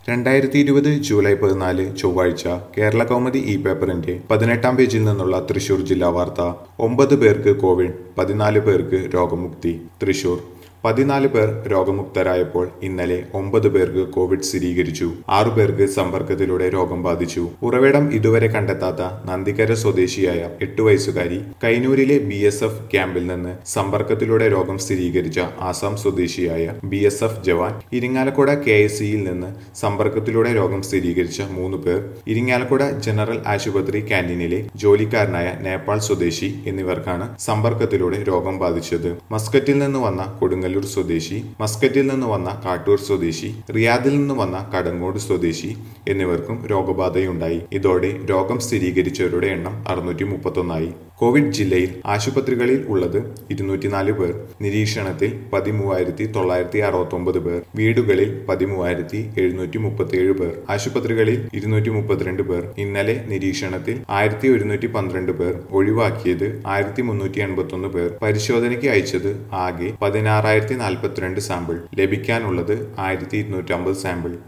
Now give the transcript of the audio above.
രണ്ടായിരത്തി ഇരുപത് ജൂലൈ പതിനാല് ചൊവ്വാഴ്ച കേരള കൗമുദി ഇ പേപ്പറിന്റെ പതിനെട്ടാം പേജിൽ നിന്നുള്ള തൃശൂർ ജില്ലാ വാർത്ത ഒമ്പത് പേർക്ക് കോവിഡ് പതിനാല് പേർക്ക് രോഗമുക്തി തൃശൂർ പതിനാല് പേർ രോഗമുക്തരായപ്പോൾ ഇന്നലെ ഒമ്പത് പേർക്ക് കോവിഡ് സ്ഥിരീകരിച്ചു ആറു പേർക്ക് സമ്പർക്കത്തിലൂടെ രോഗം ബാധിച്ചു ഉറവിടം ഇതുവരെ കണ്ടെത്താത്ത നന്ദിക്കര സ്വദേശിയായ എട്ടു വയസ്സുകാരി കൈനൂരിലെ ബി എസ് എഫ് ക്യാമ്പിൽ നിന്ന് സമ്പർക്കത്തിലൂടെ രോഗം സ്ഥിരീകരിച്ച ആസാം സ്വദേശിയായ B S F jawan Irinjalakuda K S സിയിൽ നിന്ന് സമ്പർക്കത്തിലൂടെ രോഗം സ്ഥിരീകരിച്ച മൂന്ന് പേർ ഇരിങ്ങാലക്കുട ജനറൽ ആശുപത്രി ക്യാന്റീനിലെ ജോലിക്കാരനായ നേപ്പാൾ സ്വദേശി എന്നിവർക്കാണ് സമ്പർക്കത്തിലൂടെ രോഗം ബാധിച്ചത് മസ്കറ്റിൽ നിന്ന് വന്ന കൊടുങ്ങല്ലൂർ സ്വദേശി മസ്കറ്റിൽ നിന്ന് വന്ന കാട്ടൂർ സ്വദേശി റിയാദിൽ നിന്ന് വന്ന കടങ്ങോട് സ്വദേശി എന്നിവർക്കും രോഗബാധയുണ്ടായി ഇതോടെ രോഗം സ്ഥിരീകരിച്ചവരുടെ എണ്ണം അറുന്നൂറ്റി മുപ്പത്തൊന്നായി കോവിഡ് ജില്ലയിൽ ആശുപത്രികളിൽ ഉള്ളത് ഇരുന്നൂറ്റിനാല് പേർ നിരീക്ഷണത്തിൽ പതിമൂവായിരത്തി തൊള്ളായിരത്തി അറുപത്തി ഒമ്പത് പേർ വീടുകളിൽ പതിമൂവായിരത്തി എഴുന്നൂറ്റി മുപ്പത്തിയേഴ് പേർ ആശുപത്രികളിൽ ഇരുന്നൂറ്റി മുപ്പത്തിരണ്ട് പേർ ഇന്നലെ നിരീക്ഷണത്തിൽ ആയിരത്തി ഒരുന്നൂറ്റി പന്ത്രണ്ട് പേർ ഒഴിവാക്കിയത് ആയിരത്തി മുന്നൂറ്റി എൺപത്തി ഒന്ന് പേർ പരിശോധനയ്ക്ക് അയച്ചത് ആകെ പതിനാറായിരത്തി നാൽപ്പത്തിരണ്ട് സാമ്പിൾ ലഭിക്കാനുള്ളത് ആയിരത്തി ഇരുന്നൂറ്റി അമ്പത് സാമ്പിൾ